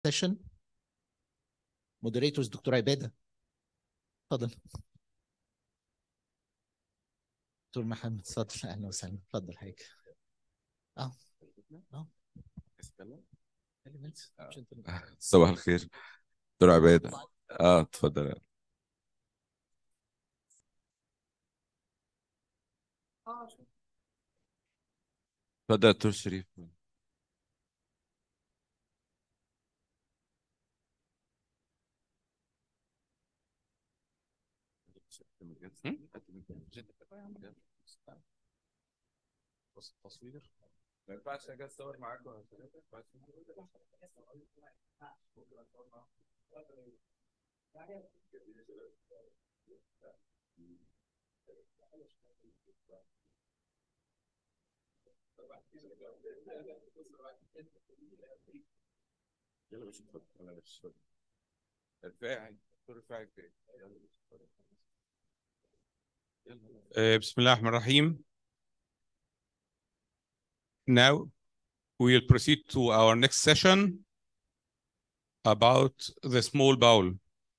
session moderators دكتور عباده اتفضل دكتور محمد اتفضل اهلا وسهلا اتفضل حضرتك اه اه مش انت اللي- صباح الخير دكتور عبادة اه اتفضل اتفضل يا دكتور شريف بص التصوير ما ينفعش اجي اتصور معاكم ولا كده؟ يلا بس اتفضل انا بس اتفضل الرفاعي دكتور الرفاعي فين؟ يلا بس اتفضل. يلا Uh, بسم الله الرحمن الرحيم. Now we will proceed to our next session about the small bowel.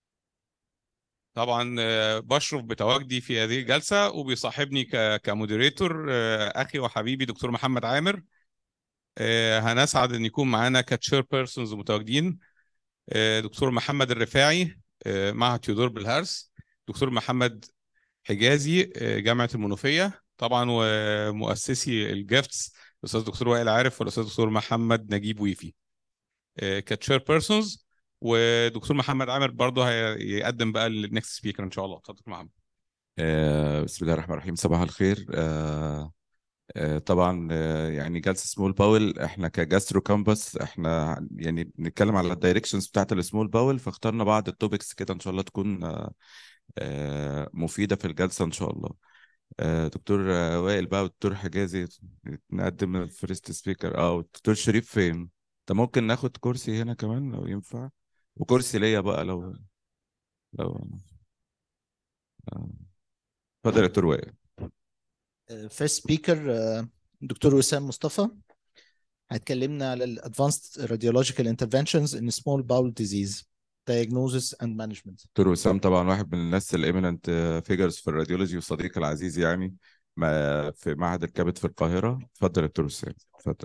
طبعا آه، بشرف بتواجدي في هذه الجلسة وبيصاحبني ك- كمودريتور آه، أخي وحبيبي دكتور محمد عامر آه، هنسعد أن يكون معانا كتشير بيرسونز متواجدين آه، دكتور محمد الرفاعي آه، معهد تيودور بالهرس دكتور محمد حجازي آه، جامعة المنوفية طبعا ومؤسسي الجيفتس الأستاذ دكتور وائل عارف والأستاذ دكتور محمد نجيب ويفي كتشير بيرسونز ودكتور محمد عامر برضه هيقدم بقى النكست سبيكر ان شاء الله اتفضل دكتور محمد آه بسم الله الرحمن الرحيم صباح الخير آه آه طبعا آه يعني جلسة سمول باول احنا كجاسترو كامبس احنا يعني بنتكلم على الدايركشنز بتاعت السمول باول فاخترنا بعض التوبكس كده ان شاء الله تكون آه آه مفيدة في الجلسة ان شاء الله آه دكتور آه، وائل بقى والدكتور حجازي نقدم الفيرست سبيكر اه والدكتور شريف فين؟ انت ممكن ناخد كرسي هنا كمان لو ينفع وكرسي ليا بقى لو لو آه. اتفضل يا دكتور وائل فيرست سبيكر دكتور وسام مصطفى هيتكلمنا على الادفانسد راديولوجيكال انترفنشنز ان سمول باول ديزيز diagnosis and management دكتور وسام طبعا واحد من الناس الايمننت فيجرز في الراديولوجي وصديقي العزيز يعني ما في معهد الكبد في القاهرة اتفضل يا دكتور وسام اتفضل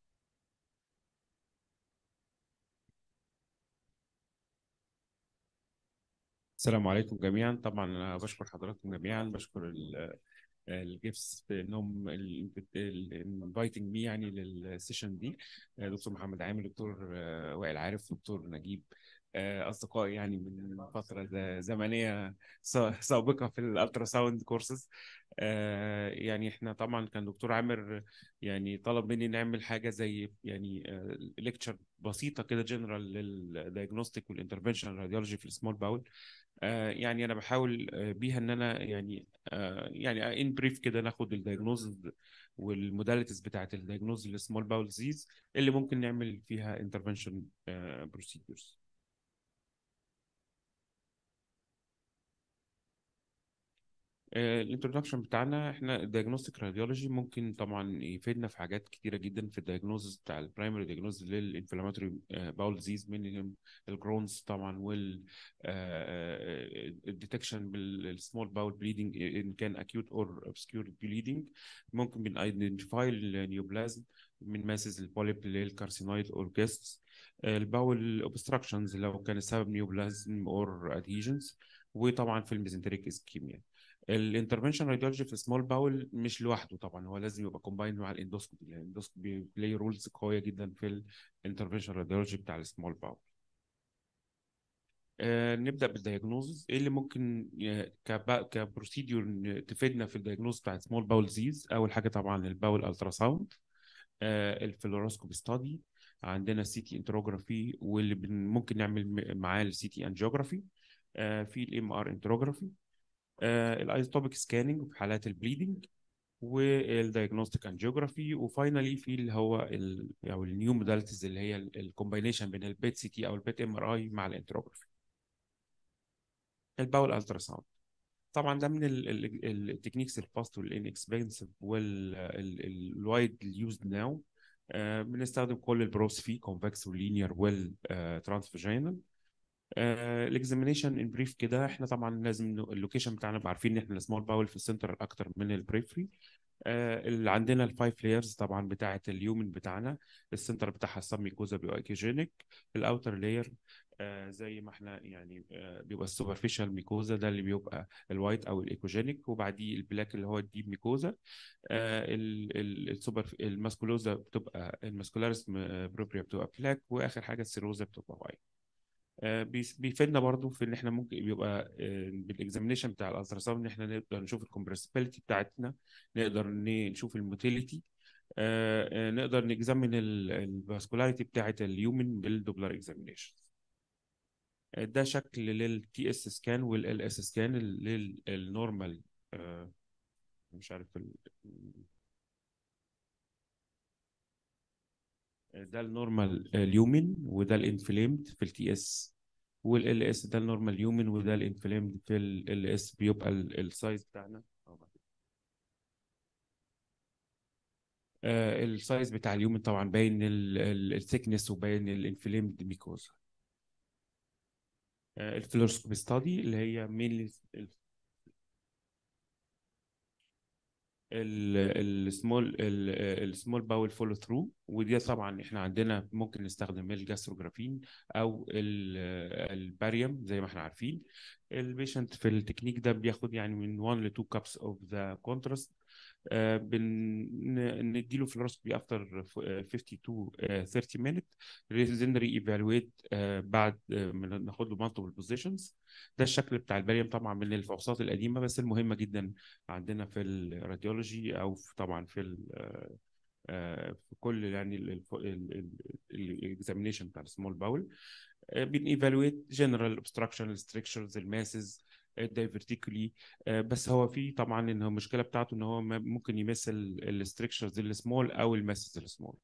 السلام عليكم جميعا طبعا انا بشكر حضراتكم جميعا بشكر ال- الجيفس انهم انفايتنج مي يعني للسيشن دي دكتور محمد عامر دكتور آه، وائل عارف دكتور نجيب آه، اصدقائي يعني من فتره ز- زمنيه سا- سابقه في الالترا ساوند كورسز يعني احنا طبعا كان دكتور عامر يعني طلب مني نعمل حاجه زي يعني ليكتشر بسيطه كده جنرال للدايجنوستيك والانترفنشن راديولوجي في السمول باول آه، يعني انا بحاول آه، بيها ان انا يعني آه، يعني ان بريف كده ناخد الدايجنوز والموداليتيز بتاعت الدايجنوز للسمول باول ديزيز اللي ممكن نعمل فيها انترفنشن بروسيدورز الانترودكشن بتاعنا احنا الدايجنوستيك راديولوجي ممكن طبعا يفيدنا في حاجات كتيره جدا في الدايجنوزس بتاع البرايمري دايجنوز للانفلاماتوري باول ديزيز منهم الجرونز طبعا وال الديتكشن بالسمول باول بليدنج ان كان اكيوت اور obscure بليدنج ممكن بنايدنتيفاي النيوبلازم من ماسز البوليب اللي هي الكارسينويد اور جيستس الباول اوبستراكشنز لو كان السبب نيوبلازم اور ادهيجنز وطبعا في الميزنتريك اسكيميا الانترفنشن راديولوجي في السمول باول مش لوحده طبعا هو لازم يبقى كومبايند مع الاندوسكوبي لان الاندوسكوبي بلاي رولز قويه جدا في الانترفنشن راديولوجي بتاع السمول باول آه نبدا بالدياجنوزز ايه اللي ممكن ي- كبا- كبروسيديور ن- تفيدنا في الدياجنوز بتاع السمول باول ديزيز اول حاجه طبعا الباول الترا ساوند آه الفلوروسكوبي ستادي عندنا السي تي انتروجرافي واللي بن- ممكن نعمل م- معاه السي تي انجيوجرافي آه في الام ار انتروجرافي الايزوتوبيك سكاننج في حالات البليدنج والدايجنوستيك انجيوجرافي وفاينلي في اللي هو ال او النيو موداليتيز اللي هي الكومباينيشن بين البيت سي تي او البيت ام ار اي مع الانتروجرافي الباول الترا ساوند طبعا ده من التكنيكس الفاست والان اكسبنسيف والوايد يوزد ناو آه، بنستخدم كل البروس فيه كونفكس ولينير ويل ترانسفاجينال الاكزامينيشن ان بريف كده احنا طبعا لازم ن- اللوكيشن بتاعنا نبقى عارفين ان احنا السمول باول في السنتر اكتر من البريفري آه، اللي عندنا الفايف لايرز طبعا بتاعه اليومن بتاعنا السنتر بتاعها السبميكوزا بيبقى ايكوجينيك الاوتر لاير زي ما احنا يعني آه، بيبقى السوبرفيشال ميكوزا ده اللي بيبقى الوايت او الايكوجينيك وبعديه البلاك اللي هو الديب ميكوزا آه، ال- ال- السوبر الماسكولوزا بتبقى الماسكولاريس بروبريا بتبقى بلاك واخر حاجه السيروزا بتبقى وايت آه، بيس- بيفيدنا برضو في ان احنا ممكن بيبقى آه، بالاكزامينيشن بتاع الالتراساوند ان احنا نقدر نشوف الكومبرسبيلتي بتاعتنا نقدر ن- نشوف الموتيليتي آه، آه، نقدر نكزامن الفاسكولاريتي بتاعت اليومن بالدوبلر اكزامينيشن ده شكل للتي اس سكان والال اس سكان للنورمال مش عارف ال- ده النورمال اليومن وده الانفليمد في التي اس والال اس ده النورمال يومن وده الانفليمد في ال اس بيبقى ال- السايز بتاعنا آه، السايز بتاع اليومن طبعا باين الثيكنس وباين الانفليمد ميكوزا الفلورسكوبي ستادي اللي هي مين السمول السمول باول فولو ثرو ودي طبعا احنا عندنا ممكن نستخدم الجاستروجرافين او ال- الباريوم زي ما احنا عارفين البيشنت في التكنيك ده بياخد يعني من 1 ل 2 كابس اوف ذا كونتراست بنديله فلوروسكوبي افتر 50 تو 30 مينت then ري ايفالويت بعد آه، من ناخد له مالتيبل بوزيشنز ده الشكل بتاع الباريوم طبعا من الفحوصات القديمه بس المهمه جدا عندنا في الراديولوجي او في طبعا في ال آه، في كل يعني الاكزامينيشن بتاع السمول باول بن ايفالويت جنرال اوبستراكشن ستريكشرز الماسز الدايفرتيكولي بس هو في طبعا ان هو المشكله بتاعته ان هو ما- ممكن يمثل الستريكشرز السمول او الماسز السمول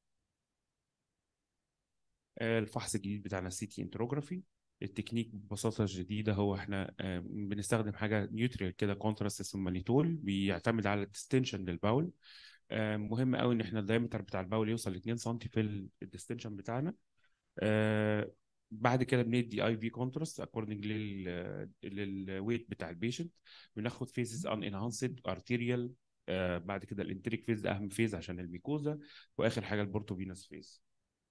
الفحص الجديد بتاعنا السي تي انتروجرافي التكنيك ببساطه شديده هو احنا آه، بنستخدم حاجه نيوتريال كده كونتراست اسمه مانيتول بيعتمد على الديستنشن للباول آه، مهم قوي ان احنا الدايمتر بتاع الباول يوصل ل 2 سم في الديستنشن بتاعنا آه، بعد كده بندي اي في كونتراست اكوردنج لل للويت بتاع البيشنت بناخد فيزز ان انهانسد ارتيريال بعد كده الانتريك فيز ده اهم فيز عشان الميكوزا واخر حاجه البورتوفينوس فيز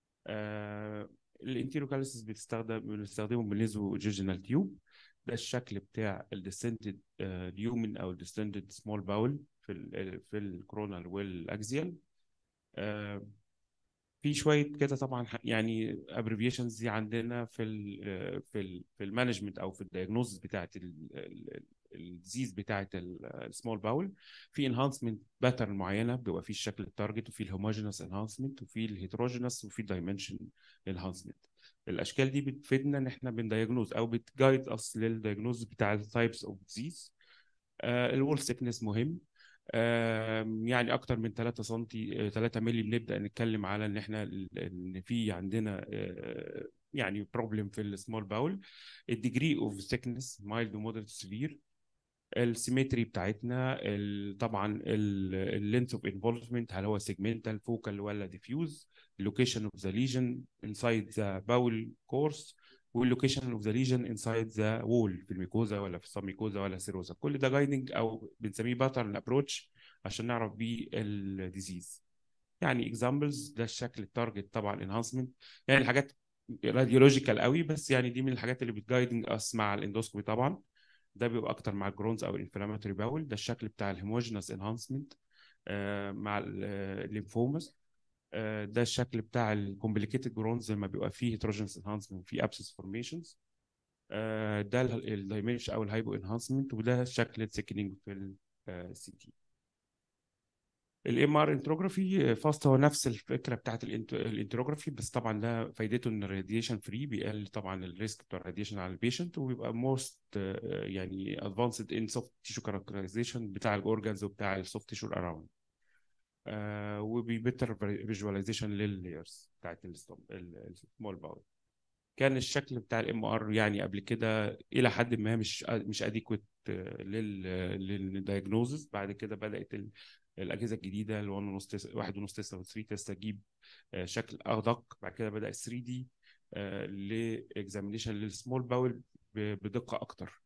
آه الانتيروكاليسيس بتستخدم بنستخدمه بالنيزو جيجينال تيوب ده الشكل بتاع الديسنتد اليومن او الديسنتد سمول باول في ال في الكرونال والاكزيال آه في شويه كده طبعا ح- يعني ابريفيشنز دي عندنا في ال في ال في المانجمنت او في الدايجنوزس بتاعت الديزيز بتاعت السمول باول في انهانسمنت باترن معينه بيبقى في الشكل التارجت وفي الهوموجينوس انهانسمنت وفي الهيتروجينوس وفي الدايمنشن انهانسمنت الاشكال دي بتفيدنا ان احنا بندايجنوز او بتجايد اس للدايجنوز بتاع التايبس اوف ديزيز الوول سيكنس مهم آم، يعني اكتر من 3 سم 3 مللي بنبدا نتكلم على ان احنا ال- ان في عندنا آه، يعني بروبلم في السمول باول الديجري اوف سيكنس مايلد ومودريت سيفير السيمتري بتاعتنا ال- طبعا اللينث اوف انفولفمنت هل هو سيجمنتال فوكال ولا ديفيوز اللوكيشن اوف ذا ليجن انسايد ذا باول كورس واللوكيشن اوف ذا ليجن انسايد ذا وول في الميكوزا ولا في السبميكوزا ولا سيروزا كل ده جايدنج او بنسميه باترن ابروتش عشان نعرف بيه الديزيز يعني اكزامبلز ده الشكل التارجت طبعا انهانسمنت يعني حاجات راديولوجيكال قوي بس يعني دي من الحاجات اللي بتجايدنج اس مع الاندوسكوبي طبعا ده بيبقى اكتر مع الجرونز او الانفلاماتوري باول ده الشكل بتاع الهيموجينوس انهانسمنت مع الليمفوماس ده الشكل بتاع الكومبليكيتد جرونز لما بيبقى فيه هيتروجينس انهانسمنت في ابسس فورميشنز ده الدايمنش او الهايبو انهانسمنت وده شكل السكنينج في السي تي الام ار انتروجرافي فاست هو نفس الفكره بتاعت الانتروجرافي بس طبعا ده فايدته ان الراديشن فري بيقلل طبعا الريسك بتاع الراديشن على البيشنت وبيبقى موست يعني ادفانسد ان سوفت تيشو كاركترايزيشن بتاع الاورجانز وبتاع السوفت تيشو اراوند وبيبتر فيجواليزيشن لللايرز بتاعت السمول باول كان الشكل بتاع الام ار يعني قبل كده الى حد ما مش مش اديكويت لل للدايجنوزس بعد كده بدات الاجهزه الجديده ال 1 ونص تسلا 1 ونص تسلا و 3 تسلا تجيب آه، شكل ادق بعد كده بدا 3 دي لاكزامينيشن للسمول باول بدقه اكتر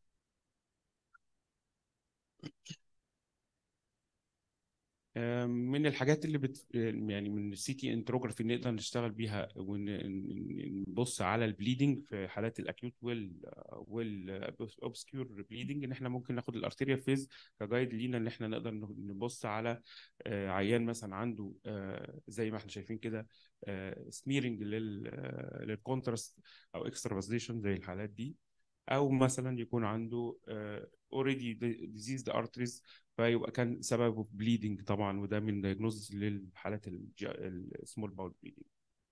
من الحاجات اللي بت... يعني من السي تي انتروجرافي نقدر نشتغل بيها ونبص على البليدنج في حالات الاكيوت وال والاوبسكيور بليدنج ان احنا ممكن ناخد الارتيريال فيز كجايد لينا ان احنا نقدر نبص على آه، عيان مثلا عنده آه، زي ما احنا شايفين كده سميرنج لل للكونتراست او اكسترافازيشن زي الحالات دي او مثلا يكون عنده اوريدي ديزيزد ارتريز فيبقى كان سببه بليدنج طبعا وده من دايجنوز للحالات السمول باول بليدنج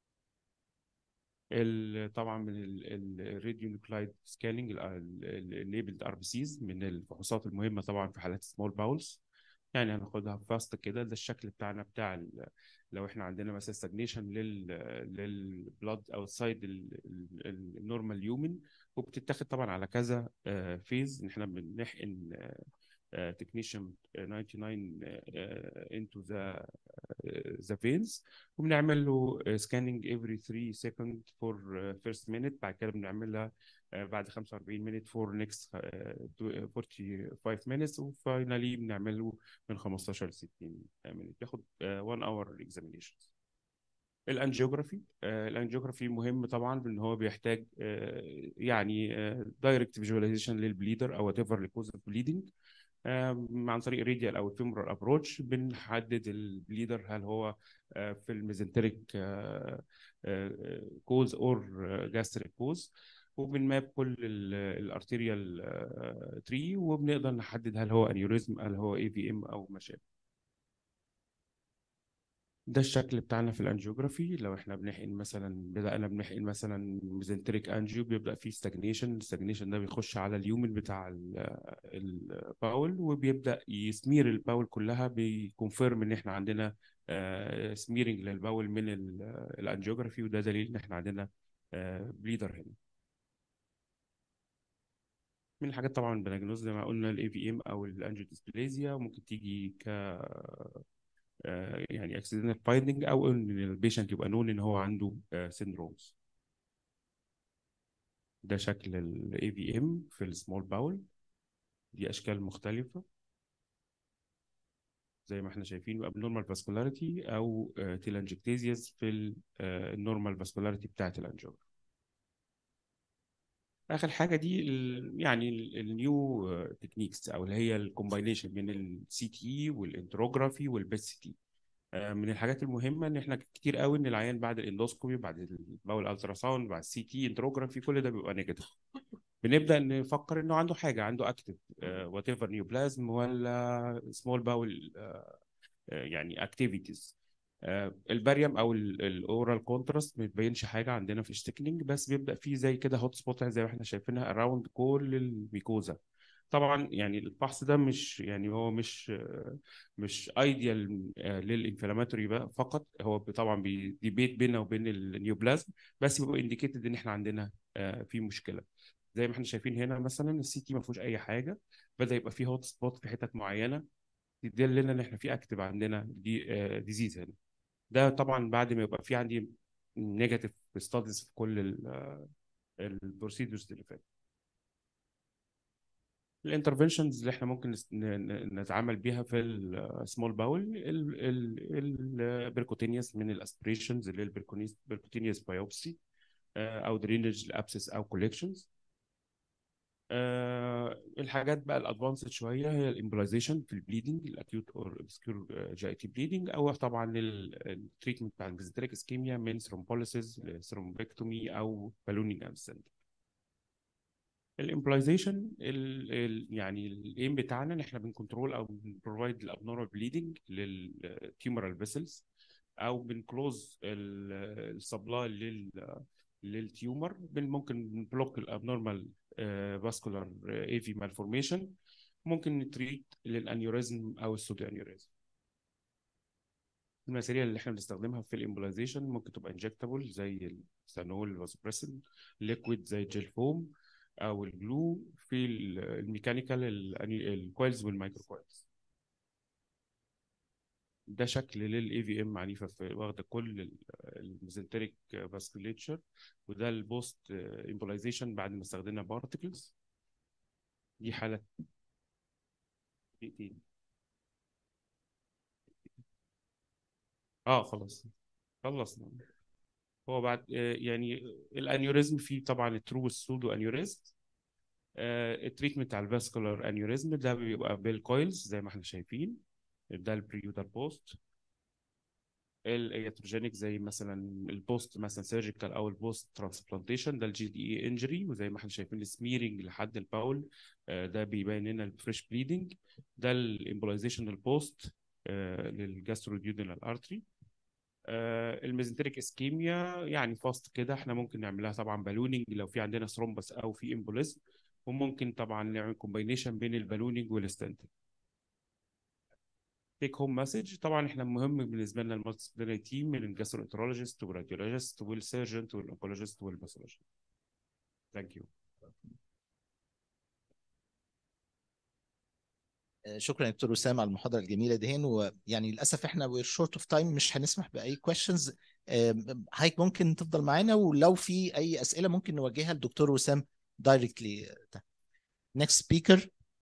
طبعا من الراديو نيوكلايد سكاننج الليبلد ار بي سيز من الفحوصات المهمه طبعا في حالات السمول باولز يعني هناخدها فاست كده ده الشكل بتاعنا بتاع ال- لو احنا عندنا مثلا ستاجنيشن لل للبلاد اوتسايد النورمال يومن وبتتاخد طبعا على كذا فيز ان احنا بنحقن تكنيشن 99 into the the veins وبنعمل له سكاننج every 3 second for first minute بعد كده بنعملها آه، بعد 45 minute for next آه، 45 minutes وفاينالي بنعمله من 15 ل 60 minute بياخد 1 hour examinations الانجيوجرافي الانجيوجرافي مهم طبعا بان هو بيحتاج آه، يعني دايركت فيجواليزيشن للبليدر او وات ايفر لكوز اوف بليدنج عن طريق الراديال او الفيمورال ابروتش بنحدد البليدر هل هو آه، في الميزنتريك كوز اور جاستريك كوز وبنماب كل الارتيريال تري وبنقدر نحدد هل هو انيوريزم هل هو اي في ام او ما شابه ده الشكل بتاعنا في الانجيوجرافي لو احنا بنحقن مثلا بدأنا بنحقن مثلا ميزنتريك انجيو بيبدأ فيه ستاجنيشن الستاجنيشن ده بيخش على اليومن بتاع ال- الباول وبيبدأ يسمير الباول كلها بيكونفيرم ان احنا عندنا سميرنج للباول من ال- الانجيوجرافي وده دليل ان احنا عندنا بليدر هنا من الحاجات طبعا بنجنوز زي ما قلنا الاي في ام او الانجيوديسبليزيا ممكن تيجي ك آه، يعني accidental finding او ان البيشنت يبقى نون ان هو عنده سيندرومز ده شكل ال AVM في السمول باول دي اشكال مختلفة زي ما احنا شايفين abnormal vascularity او تيلانجكتيزياس في النورمال فاسكولاريتي بتاعت الانجيوجرافي اخر حاجه دي ال يعني النيو تكنيكس او اللي هي الكومباينيشن بين السي تي والانتروجرافي والبيت سي تي من الحاجات المهمه ان احنا كتير قوي ان العيان بعد الاندوسكوبي بعد الباول الترا ساوند بعد السي تي انتروجرافي كل ده بيبقى نيجاتيف بنبدا نفكر انه عنده حاجه عنده اكتف وات ايفر نيوبلازم ولا سمول باول يعني اكتيفيتيز الباريوم او الاورال كونتراست ما بيبينش حاجه عندنا في الشتكنينج بس بيبدا فيه زي كده هوت سبوت زي ما احنا شايفينها اراوند كل الميكوزا طبعا يعني الفحص ده مش يعني هو مش مش ايديال للانفلاماتوري بقى فقط هو طبعا بيديبيت بيننا وبين النيوبلازم بس بيبقى انديكيتد ان احنا عندنا آه، في مشكله زي ما احنا شايفين هنا مثلا السي تي ما فيهوش اي حاجه بدا يبقى فيه هوت سبوت في حتت معينه تدل لنا ان احنا في اكتف عندنا دي ديزيز هنا ده طبعا بعد ما يبقى في عندي نيجاتيف ستاديز في كل البروسيدورز اللي فاتت الانترفنشنز اللي احنا ممكن نس- ن- ن- نتعامل بيها في السمول باول البركوتينيوس من الاسبريشنز اللي هي البركوتينيوس بايوبسي او درينج الابسس او كوليكشنز الحاجات بقى الادفانسد شويه هي الامبلايزيشن في البليدنج الاكيوت اور اوبسكيور جي تي بليدنج او طبعا التريتمنت بتاع الفيزيتريك اسكيميا من ثرومبوليسيس ثرومبكتومي او بالونينج ابسنت الامبلايزيشن ال ال يعني الايم بتاعنا ان احنا بنكنترول او بنبروفايد الابنورمال بليدنج للتيومرال فيسلز او بنكلوز السبلاي لل للتيومر بن ممكن نبلوك الابنورمال فاسكولار اي في مالفورميشن ممكن نتريت للانيوريزم او السودو انيوريزم الماتيريال اللي احنا بنستخدمها في الامبلايزيشن ممكن تبقى انجكتابل زي السانول فازوبريسين ليكويد زي الجيل فوم او الجلو في ال- الميكانيكال ال- الكويلز والمايكرو كويلز ده شكل للاي في ام عنيفه في واخده كل الميزنتريك فاسكوليتشر وده البوست امبولايزيشن بعد ما استخدمنا بارتكلز دي حاله دقيقتين اه خلاص خلصنا هو بعد آه، يعني الانيوريزم فيه طبعا الترو والسودو انيوريزم التريتمنت على الفاسكولار انيوريزم ده بيبقى بالكويلز زي ما احنا شايفين ده البري وده البوست الاياتروجينيك زي مثلا البوست مثلا سيرجيكال او البوست ترانسبلانتيشن ده الجي دي اي انجري وزي ما احنا شايفين السميرنج لحد الباول آه، ده بيبين لنا الفريش بليدنج ده الامبولايزيشن البوست للجاستروديودينال ارتري الميزنتريك اسكيميا يعني فاست كده احنا ممكن نعملها طبعا بالونينج لو في عندنا ثرومبس او في امبوليزم وممكن طبعا نعمل كومباينيشن بين البالونينج والستنتنج تيك هوم مسج طبعا احنا مهم بالنسبه لنا المالتي ديسبلينري تيم من الجاستروانترولوجيست والراديولوجيست والسيرجن والاونكولوجيست والباثولوجيست ثانك يو شكرا يا دكتور وسام على المحاضره الجميله دهين ويعني للاسف احنا وير شورت اوف تايم مش هنسمح باي كويشنز حضرتك ممكن تفضل معانا ولو في اي اسئله ممكن نوجهها للدكتور وسام دايركتلي next speaker